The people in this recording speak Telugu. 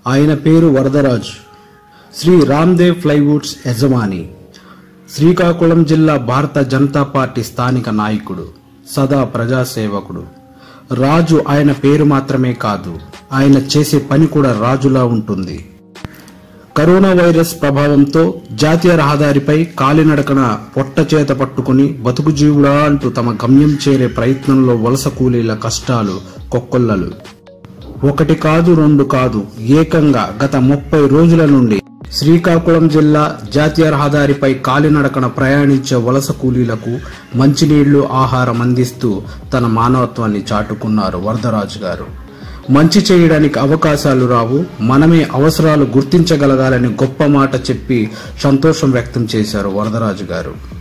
ఆయన పేరు వరదరాజ్ శ్రీ రామ్దేవ్ ఫ్లైవుడ్స్ యజమాని శ్రీకాకుళం జిల్లా భారత జనతా పార్టీ స్థానిక నాయకుడు సదా ప్రజాసేవకుడు రాజు ఆయన పేరు మాత్రమే కాదు ఆయన చేసే పని కూడా రాజులా ఉంటుంది కరోనా వైరస్ ప్రభావంతో జాతీయ రహదారిపై కాలినడకన పొట్ట చేత పట్టుకుని బతుకు జీవుడా అంటూ తమ గమ్యం చేరే ప్రయత్నంలో వలస కూలీల కష్టాలు కొక్కొల్లలు ఒకటి కాదు రెండు కాదు ఏకంగా గత ముప్పై రోజుల నుండి శ్రీకాకుళం జిల్లా జాతీయ రహదారిపై కాలినడకన ప్రయాణించే వలస కూలీలకు మంచినీళ్లు ఆహారం అందిస్తూ తన మానవత్వాన్ని చాటుకున్నారు వరదరాజు గారు మంచి చేయడానికి అవకాశాలు రావు మనమే అవసరాలు గుర్తించగలగాలని గొప్ప మాట చెప్పి సంతోషం వ్యక్తం చేశారు వరదరాజు గారు